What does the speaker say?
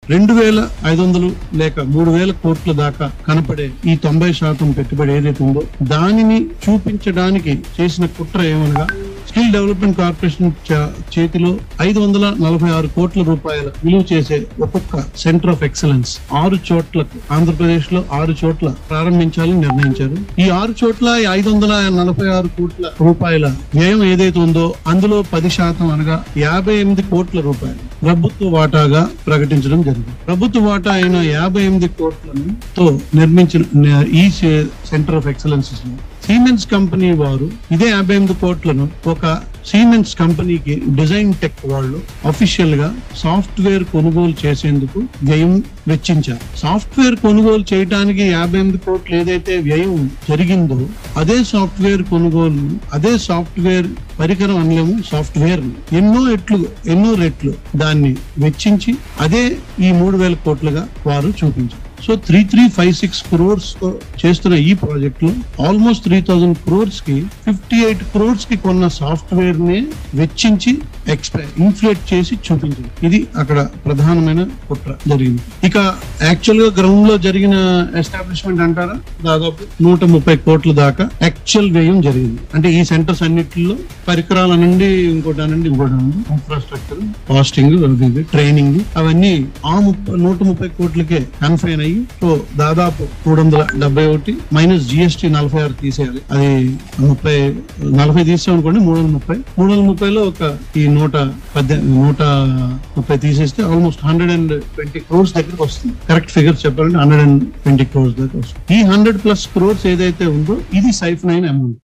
రెండు వేల ఐదు వందలు లేక మూడు వేల కోట్ల దాకా కనపడే ఈ తొంభై శాతం పెట్టుబడి ఏదైతే ఉందో దానిని చూపించడానికి చేసిన కుట్ర ఏమనగా స్కిల్ డెవలప్మెంట్ కార్పొరేషన్ చ- చేతిలో ఐదు వందల నలభై ఆరు కోట్ల రూపాయల విలువ చేసే ఒక్కొక్క సెంటర్ ఆఫ్ ఎక్సలెన్స్ ఆరు చోట్లకు ఆంధ్రప్రదేశ్ లో ఆరు చోట్ల ప్రారంభించాలని నిర్ణయించారు ఈ ఆరు చోట్ల ఈ ఐదు వందల నలభై ఆరు కోట్ల రూపాయల వ్యయం ఏదైతే ఉందో అందులో పది శాతం అనగా యాభై ఎనిమిది కోట్ల రూపాయలు ప్రభుత్వ వాటాగా ప్రకటించడం జరిగింది ప్రభుత్వ వాటా అయిన యాభై ఎనిమిది కోట్లను తో నిర్మించిన ఈ centre of excellences Siemens company వారు ఇదే యాభై ఎనిమిది కోట్లను ఒక సీమెన్స్ కంపెనీకి డిజైన్ టెక్ వాళ్ళు అఫీషియల్ గా సాఫ్ట్వేర్ కొనుగోలు చేసేందుకు వ్యయం వెచ్చించారు సాఫ్ట్వేర్ కొనుగోలు చేయడానికి యాభై ఎనిమిది కోట్లు ఏదైతే వ్యయం జరిగిందో అదే సాఫ్ట్వేర్ కొనుగోలు అదే సాఫ్ట్వేర్ పరికరం అనలేము సాఫ్ట్వేర్ ఎన్నో ఎట్లు ఎన్నో రెట్లు దాన్ని వెచ్చించి అదే ఈ మూడు వేల కోట్లుగా వారు చూపించారు so three three five six crores తో చేస్తున్న ఈ ప్రాజెక్ట్ లో ఆల్మోస్ట్ త్రీ థౌసండ్ క్రోర్స్ కి ఫిఫ్టీ ఎయిట్ క్రోర్స్ కి కొన్న సాఫ్ట్వేర్ ని వెచ్చించి ఎక్స్ప్రె ఇన్ఫ్లేట్ చేసి చూపించింది ఇది అక్కడ ప్రధానమైన కుట్ర జరిగింది ఇక యాక్చువల్ గా గ్రౌండ్ లో జరిగిన ఎస్టాబ్లిష్మెంట్ అంటారా దాదాపు నూట ముప్పై కోట్ల దాకా యాక్చువల్ వ్యయం జరిగింది అంటే ఈ సెంటర్స్ అన్నిటిలో పరికరాల నుండి ఇంకోటి అనండి ఇంకోటి అనండి ఇన్ఫ్రాస్ట్రక్చర్ కాస్టింగ్ ట్రైనింగ్ అవన్నీ ఆ ముప్పై నూట ముప్పై కోట్లకే కన్ఫైన్ అయ్యి సో దాదాపు మూడు వందల డెబ్బై ఒకటి మైనస్ జిఎస్టీ నలభై ఆరు తీసేయాలి అది ముప్పై నలభై తీసాం అనుకోండి మూడు వందల ముప్పై మూడు వందల ముప్పైలో ఒక ఈ నూట పద్దెనిమిది నూట ముప్పై తీసేస్తే almost hundred and twenty crores దగ్గరకు వస్తుంది కరెక్ట్ ఫిగర్ చెప్పాలంటే హండ్రెడ్ అండ్ ట్వంటీ క్రోర్స్ దగ్గర వస్తుంది ఈ హండ్రెడ్ ప్లస్ క్రోర్స్ ఏదైతే ఉందో ఇది సైఫ్ నైన్ అమౌంట్